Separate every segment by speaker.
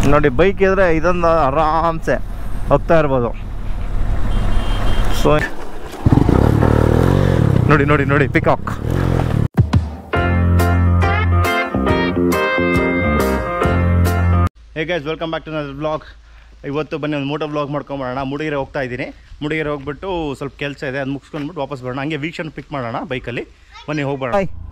Speaker 1: ನೋಡಿ ಬೈಕ್ ಇದ್ರೆ ಇದೊಂದು ಆರಾಮ್ಸೆ ಹೋಗ್ತಾ ಇರ್ಬೋದು ಸೊ ನೋಡಿ ನೋಡಿ ನೋಡಿ peacock hey guys welcome back to ನನ್ನ ಬ್ಲಾಗ್ ಇವತ್ತು ಬನ್ನಿ ಒಂದು ಮೋಟೋ ಬ್ಲಾಗ್ ಮಾಡ್ಕೊಂಬರೋಣ ಮುಡಿಗೆರೆ ಹೋಗ್ತಾ ಇದ್ದೀನಿ ಮುಡಿಗೆರೆ ಹೋಗ್ಬಿಟ್ಟು ಸ್ವಲ್ಪ ಕೆಲಸ ಇದೆ ಅದು ಮುಗಿಸ್ಕೊಂಡ್ಬಿಟ್ಟು ವಾಪಸ್ ಬರೋಣ ಹಂಗೆ ವೀಕ್ಷಣೆ ಪಿಕ್ ಮಾಡೋಣ ಬೈಕಲ್ಲಿ ಬನ್ನಿ ಹೋಗ್ಬೇಡ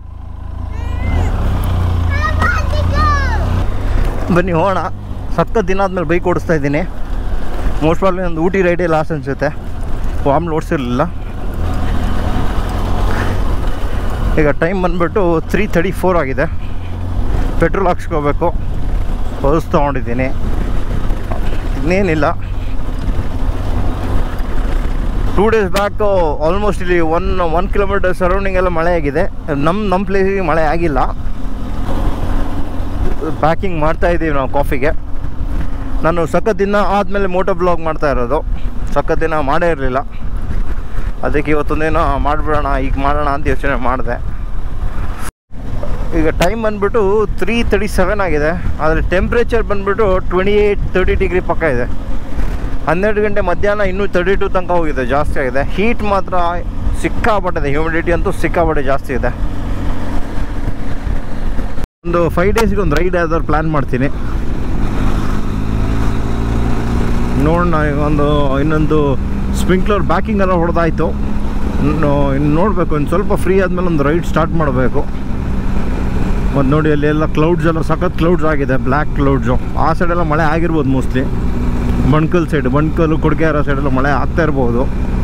Speaker 1: ಬನ್ನಿ ಹೋಗೋಣ ಸಕ್ಕ ದಿನ ಆದಮೇಲೆ ಬೈಕ್ ಓಡಿಸ್ತಾ ಇದ್ದೀನಿ ಮೋಸ್ಟ್ ಪ್ರಾಬ್ಲಿ ಒಂದು ಊಟಿ ರೈಡೇ ಲಾಸ್ಟ್ ಅನಿಸುತ್ತೆ ಆಮೇಲೆ ಓಡಿಸಿರಲಿಲ್ಲ ಈಗ ಟೈಮ್ ಬಂದುಬಿಟ್ಟು ತ್ರೀ ತರ್ಟಿ ಫೋರ್ ಆಗಿದೆ ಪೆಟ್ರೋಲ್ ಹಾಕ್ಸ್ಕೋಬೇಕು ಪರ್ಸ್ ತೊಗೊಂಡಿದ್ದೀನಿ ಇನ್ನೇನಿಲ್ಲ ಟೂ ಡೇಸ್ ಬ್ಯಾಕು ಆಲ್ಮೋಸ್ಟ್ ಇಲ್ಲಿ ಒನ್ ಒನ್ ಕಿಲೋಮೀಟರ್ ಸರೌಂಡಿಂಗ್ ಎಲ್ಲ ಮಳೆ ಆಗಿದೆ ನಮ್ಮ ನಮ್ಮ ಪ್ಲೇಸಿಗೆ ಮಳೆ ಆಗಿಲ್ಲ ಪ್ಯಾಕಿಂಗ್ ಮಾಡ್ತಾ ಇದ್ದೀವಿ ನಾವು ಕಾಫಿಗೆ ನಾನು ಸಖತ್ ದಿನ ಆದಮೇಲೆ ಮೋಟೋ ಬ್ಲಾಗ್ ಮಾಡ್ತಾ ಇರೋದು ಸಖತ್ ದಿನ ಮಾಡೇ ಇರಲಿಲ್ಲ ಅದಕ್ಕೆ ಇವತ್ತೊಂದಿನ ಮಾಡಿಬಿಡೋಣ ಈಗ ಮಾಡೋಣ ಅಂತ ಯೋಚನೆ ಮಾಡಿದೆ ಈಗ ಟೈಮ್ ಬಂದ್ಬಿಟ್ಟು ತ್ರೀ ತರ್ಟಿ ಸೆವೆನ್ ಆಗಿದೆ ಆದರೆ ಟೆಂಪ್ರೇಚರ್ ಬಂದ್ಬಿಟ್ಟು ಟ್ವೆಂಟಿ ಏಯ್ಟ್ ತರ್ಟಿ ಡಿಗ್ರಿ ಪಕ್ಕ ಇದೆ ಹನ್ನೆರಡು ಗಂಟೆ ಮಧ್ಯಾಹ್ನ ಇನ್ನೂ ತರ್ಟಿ ಟು ತನಕ ಹೋಗಿದೆ ಜಾಸ್ತಿ ಆಗಿದೆ ಹೀಟ್ ಮಾತ್ರ ಸಿಕ್ಕಾಪಟ್ಟಿದೆ ಹ್ಯೂಮಿಡಿಟಿ ಅಂತೂ ಸಿಕ್ಕಾಪಟ್ಟೆ ಜಾಸ್ತಿ ಇದೆ ಒಂದು ಫೈವ್ ಡೇಸ್ಗೆ ಒಂದು ರೈಡ್ ಯಾವ್ದಾದ್ರು ಪ್ಲ್ಯಾನ್ ಮಾಡ್ತೀನಿ ನೋಡೋಣ ಈಗ ಒಂದು ಇನ್ನೊಂದು ಸ್ಪ್ರಿಂಕ್ಲರ್ ಬ್ಯಾಕಿಂಗ್ ಎಲ್ಲ ಹೊಡೆದಾಯ್ತು ಇನ್ನು ಇನ್ನು ನೋಡಬೇಕು ಇನ್ನು ಸ್ವಲ್ಪ ಫ್ರೀ ಆದಮೇಲೆ ಒಂದು ರೈಡ್ ಸ್ಟಾರ್ಟ್ ಮಾಡಬೇಕು ಮತ್ತು ನೋಡಿ ಅಲ್ಲಿ ಎಲ್ಲ ಕ್ಲೌಡ್ಸ್ ಎಲ್ಲ ಸಖತ್ ಕ್ಲೌಡ್ಸ್ ಆಗಿದೆ ಬ್ಲ್ಯಾಕ್ ಕ್ಲೌಡ್ಸು ಆ ಸೈಡೆಲ್ಲ ಮಳೆ ಆಗಿರ್ಬೋದು ಮೋಸ್ಟ್ಲಿ ಬಣ್ಕಲ್ ಸೈಡ್ ಬಣ್ಕಲ್ಲು ಕೊಡಗೆಹಾರ ಸೈಡೆಲ್ಲ ಮಳೆ ಆಗ್ತಾ ಇರ್ಬೋದು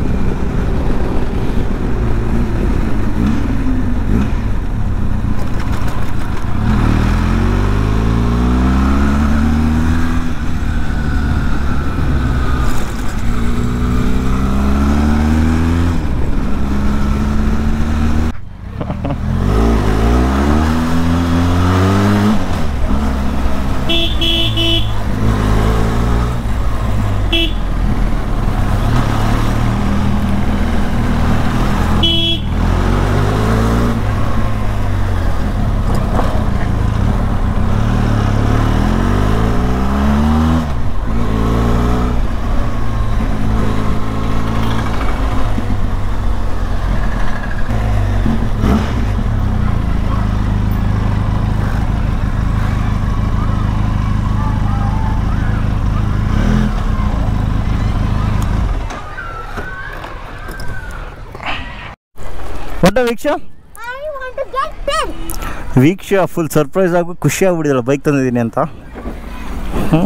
Speaker 1: ಒಟ್ಟ Veeksha
Speaker 2: I want to get pen.
Speaker 1: Veeksha full surprise ಆಗಿ ಖುಷಿ ಆಗ್ಬಿಡಿದಲ್ಲ ಬೈಕ್ ತಂದಿದ್ದೀನಿ ಅಂತ ಹ್ಞೂ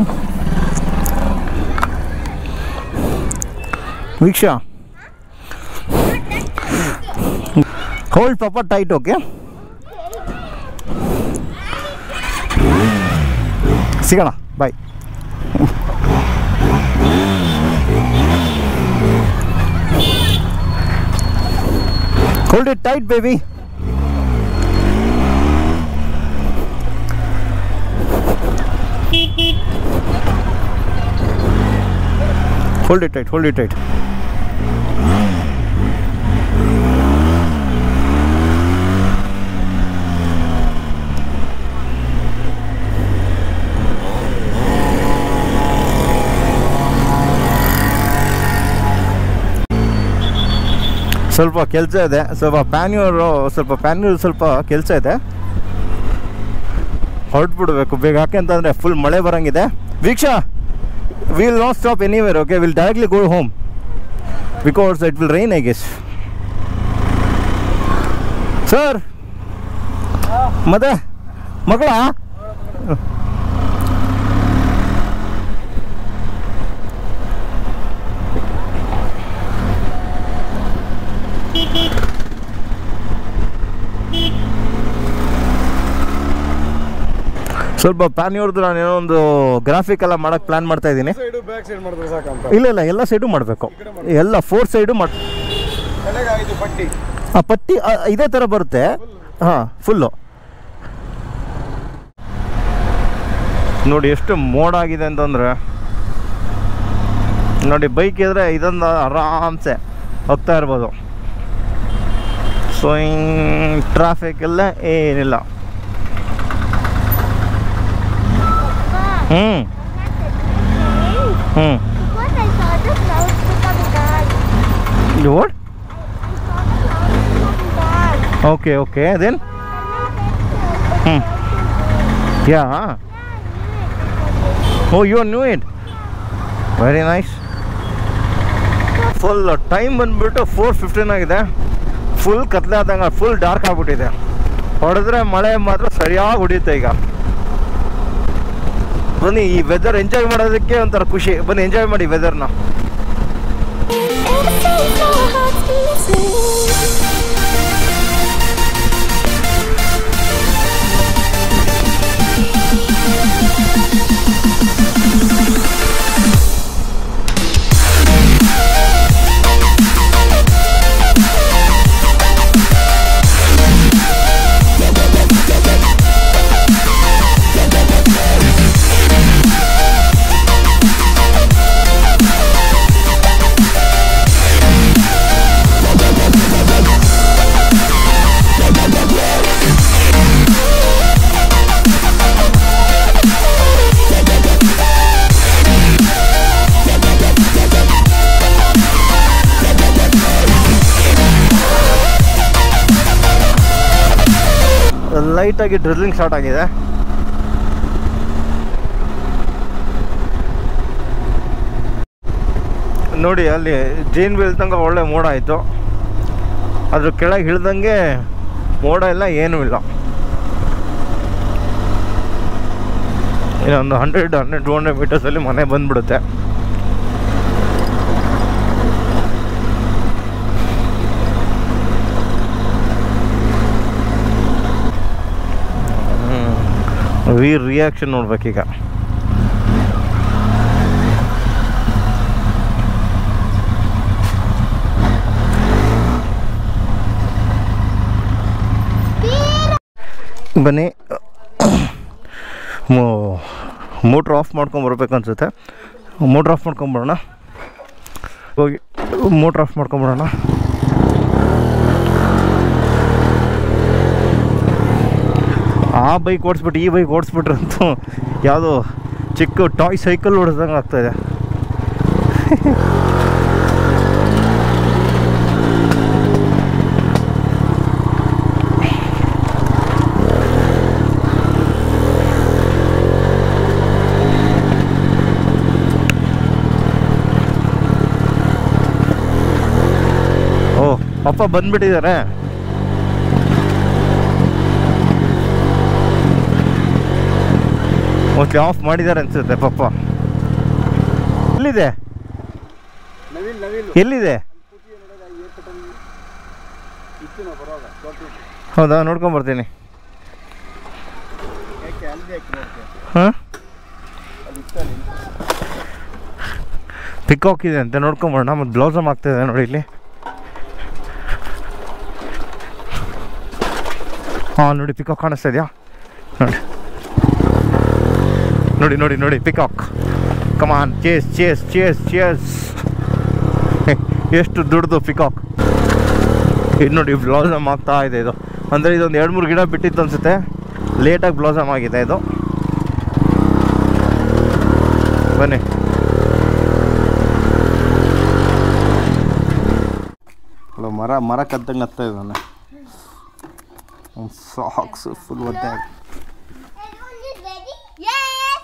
Speaker 1: ವೀಕ್ಷ ಹೋಲ್ಡ್ ಪಾಪ ಟೈಟ್ ಓಕೆ ಸಿಗೋಣ bye hold it tight baby Hold it tight, hold it tight. ಸ್ವಲ್ಪ ಕೆಲಸ ಇದೆ ಸ್ವಲ್ಪ ಪ್ಯಾನ್ಯೂರು ಸ್ವಲ್ಪ ಪ್ಯಾನ್ಯೂರ್ ಸ್ವಲ್ಪ ಕೆಲಸ ಇದೆ ಹೊರಟ್ಬಿಡ್ಬೇಕು ಬೇಗ ಯಾಕೆಂತಂದರೆ ಫುಲ್ ಮಳೆ ಬರಂಗಿದೆ Veeksha will not stop anywhere okay will directly go home because it will rain I guess sir ಮತ್ತೆ ಮಗಳ ಸ್ವಲ್ಪ ಪ್ಯಾನ್ಯೂರ್ದು ನಾನು ಏನೋ ಒಂದು ಗ್ರಾಫಿಕ್ ಎಲ್ಲ ಮಾಡಕ್ಕೆ ಪ್ಲ್ಯಾನ್ ಮಾಡ್ತಾ ಇದ್ದೀನಿ
Speaker 3: ಸೈಡು ಬ್ಯಾಕ್ ಸೈಡ್ ಮಾಡಿದ್ರೆ ಸಾಕಂತ
Speaker 1: ಇಲ್ಲ ಇಲ್ಲ ಎಲ್ಲ ಸೈಡು ಮಾಡಬೇಕು ಎಲ್ಲ ಫೋರ್ ಸೈಡು ಮಾಡಿ
Speaker 3: ತಲೆಗೆ ಆಯ್ತು ಪಟ್ಟಿ
Speaker 1: ಆ ಪಟ್ಟಿ ಆ, ಇದೇ ಥರ ಬರುತ್ತೆ ಹಾಂ ಫುಲ್ಲು ನೋಡಿ ಎಷ್ಟು ಮೋಡ ಆಗಿದೆ ಅಂತಂದರೆ ನೋಡಿ ಬೈಕ್ ಇದ್ರೆ ಇದೊಂದು ಆರಾಮ್ಸೆ ಹೋಗ್ತಾ ಇರ್ಬೋದು ಸೊ ಟ್ರಾಫಿಕ್ ಎಲ್ಲ ಏನಿಲ್ಲ ಹ್ಞೂ ಹ್ಞೂ
Speaker 2: Because I saw the clouds becoming dark.
Speaker 1: What
Speaker 2: I saw the clouds becoming dark.
Speaker 1: Okay okay then
Speaker 2: And
Speaker 1: Hmm.
Speaker 2: I said,
Speaker 1: yeah
Speaker 2: yeah, I knew it.
Speaker 1: Oh you knew it very nice full time ಬಂದ್ಬಿಟ್ಟು four fifteen ಆಗಿದೆ full ಕತ್ಲೆ ಆದಂಗೆ full dark ಆಗಿಬಿಟ್ಟಿದೆ ಹೊಡೆದ್ರೆ ಮಳೆ ಮಾತ್ರ ಸರಿಯಾಗಿ ಹೊಡಿಯುತ್ತೆ ಈಗ ಬನ್ನಿ ಈ ವೆದರ್ ಎಂಜಾಯ್ ಮಾಡೋದಕ್ಕೆ ಒಂಥರ ಖುಷಿ ಬನ್ನಿ ಎಂಜಾಯ್ ಮಾಡಿ ವೆದರ್ನ ಲೈಟಾಗಿ ಡ್ರಿಲ್ಲಿಂಗ್ ಸ್ಟಾರ್ಟ್ ಆಗಿದೆ ನೋಡಿ ಅಲ್ಲಿ ಜೈನ್ ವೀಲ್ ತನಕ ಒಳ್ಳೆ ಮೋಡ ಆಯಿತು ಅದ್ರ ಕೆಳಗೆ ಇಳ್ದಂಗೆ ಮೋಡ ಇಲ್ಲ ಏನೂ ಇಲ್ಲ ಇನ್ನೊಂದು ಹಂಡ್ರೆಡ್ ಹಂಡ್ರೆಡ್ ಟು ಹಂಡ್ರೆಡ್ ಮೀಟರ್ಸಲ್ಲಿ ಮನೆ ಬಂದ್ಬಿಡುತ್ತೆ ವೀರ್ ರಿಯಾಕ್ಷನ್ ನೋಡ್ಬೇಕೀಗ ಬನ್ನಿ ಮೋಟ್ರ್ ಆಫ್ ಮಾಡ್ಕೊಂಡು ಬರ್ಬೇಕು ಅನ್ಸುತ್ತೆ ಮೋಟ್ರ್ ಆಫ್ ಮಾಡ್ಕೊಂಬರೋಣ ಹೋಗಿ ಮೋಟ್ರ್ ಆಫ್ ಮಾಡ್ಕೊಂಬರೋಣ ಆ ಬೈಕ್ ಓಡಿಸ್ಬಿಟ್ಟು ಈ ಬೈಕ್ ಓಡಿಸ್ಬಿಟ್ರಂತೂ ಯಾವುದೋ ಚಿಕ್ಕ ಟಾಯ್ ಸೈಕಲ್ ಓಡಿಸ್ದಂಗೆ ಆಗ್ತಾಯಿದೆ ಓ ಅಪ್ಪ ಬಂದ್ಬಿಟ್ಟಿದ್ದಾರೆ ಮೋಸ್ಟ್ಲಿ ಆಫ್ ಮಾಡಿದ್ದಾರೆ ಅನ್ಸುತ್ತೆ ಪಪ್ಪ ಎಲ್ಲಿದೆ
Speaker 3: ನವಿಲ್ ನವಿಲ್
Speaker 1: ಎಲ್ಲಿದೆ
Speaker 3: ಇತ್ತು ನಾವು ಬರುವಾಗ ದೊಡ್ಡ
Speaker 1: ಹೌದಾ ನೋಡ್ಕೊಂಬರ್ತೀನಿ
Speaker 3: ಯಾಕೆ ಅಲ್ಲಿ ಯಾಕೆ ನೋಡ್ತೀಯ
Speaker 1: ಹಾಂ
Speaker 3: ಅಲ್ಲಿ ಇತ್ತಲ್ಲಿ
Speaker 1: ಪಿಕಾಕ್ ಇದೆ ಅಂತ ನೋಡ್ಕೊಂಬರೋಣ ಮತ್ತು ಬ್ಲೌಸಮ್ ಆಗ್ತಾಯಿದೆ ನೋಡಿ ಇಲ್ಲಿ ಹಾಂ ನೋಡಿ ಪಿಕಾಕ್ ಕಾಣಿಸ್ತಾ ಇದೆಯಾ ನೋಡಿ ನೋಡಿ ನೋಡಿ ನೋಡಿ peacock come on chase chase chase chase ಎಷ್ಟು ದುಡ್ದು ಪಿಕಾಕ್ ಇದು ನೋಡಿ ಬ್ಲೌಸಮ್ ಆಗ್ತಾ ಇದೆ ಇದು ಅಂದರೆ ಇದೊಂದು ಎರಡು ಮೂರು ಗಿಡ ಬಿಟ್ಟಿತ್ತು ಅನಿಸುತ್ತೆ ಲೇಟಾಗಿ ಬ್ಲೌಸಮ್ ಆಗಿದೆ ಇದು ಬನ್ನಿ ಅಲ್ಲ ಮರ ಮರ ಕದ್ದಂಗೆ ಹತ್ತಾ ಇದ್ದಾನೆ ಸಾಕ್ಸ್ ಫುಲ್ ಒದ್ದೆ ಆಗಿ
Speaker 2: Everyone is ready? Yes!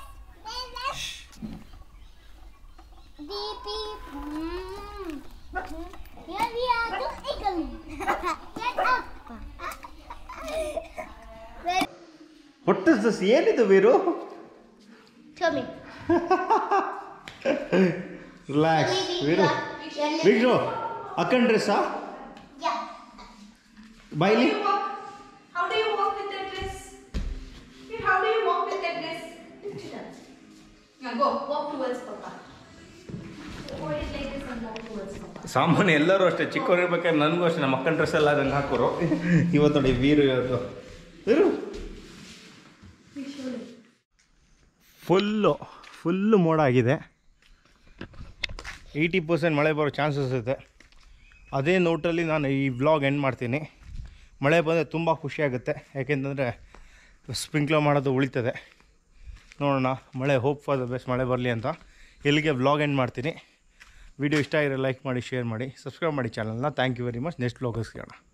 Speaker 2: Beep beep. Mm. Here we are to Eagle. Get up. Ready?
Speaker 1: ಒಟ್ಟು ದಿಸ್ ಏನಿದು Veeru
Speaker 2: Show me.
Speaker 1: Relax
Speaker 2: Baby,
Speaker 1: Veeru
Speaker 2: yeah.
Speaker 1: Veeru ಅಕ್ಕನ್ ಡ್ರೆಸ್ಸಾ
Speaker 2: Yeah.
Speaker 1: ಬಾಯ್ಲಿ
Speaker 4: How do you walk with that dress? Here, How do you walk with that dress? Now go, walk towards Papa. Hold it like this and walk towards Papa.
Speaker 1: ಸಾಮಾನ್ಯ ಎಲ್ಲರೂ ಅಷ್ಟೇ ಚಿಕ್ಕವ್ರು ಇರ್ಬೇಕಾದ್ರೆ ನನಗೂ ಅಷ್ಟೇ ನಮ್ಮ ಅಕ್ಕನ ಡ್ರೆಸ್ ಎಲ್ಲ ಅದಂಗೆ ಹಾಕೋರು ಇವತ್ತು ನೋಡಿ ವೀರು ಇವತ್ತು ವೀರು ಫುಲ್ಲು ಫುಲ್ಲು ಮೋಡ ಆಗಿದೆ ಏಯ್ಟಿ ಪರ್ಸೆಂಟ್ ಮಳೆ ಬರೋ ಚಾನ್ಸಸ್ ಇದೆ ಅದೇ ನೋಟಲ್ಲಿ ನಾನು ಈ ವ್ಲಾಗ್ ಎಂಡ್ ಮಾಡ್ತೀನಿ ಮಳೆ ಬಂದರೆ ತುಂಬ ಖುಷಿಯಾಗುತ್ತೆ ಯಾಕೆಂತಂದರೆ ಸ್ಪ್ರಿಂಕ್ಲರ್ ಮಾಡೋದು ಉಳಿತದೆ ನೋಡೋಣ ಮಳೆ ಹೋಪ್ ಫಾರ್ ದ ಬೆಸ್ಟ್ ಮಳೆ ಬರಲಿ ಅಂತ ಇಲ್ಲಿಗೆ ವ್ಲಾಗ್ ಎಂಡ್ ಮಾಡ್ತೀನಿ ವಿಡಿಯೋ ಇಷ್ಟ ಆಗಿರೋ ಲೈಕ್ ಮಾಡಿ ಶೇರ್ ಮಾಡಿ ಸಬ್ಸ್ಕ್ರೈಬ್ ಮಾಡಿ ಚಾನಲ್ನ thank you very much next vlogs ಸಿಗೋಣ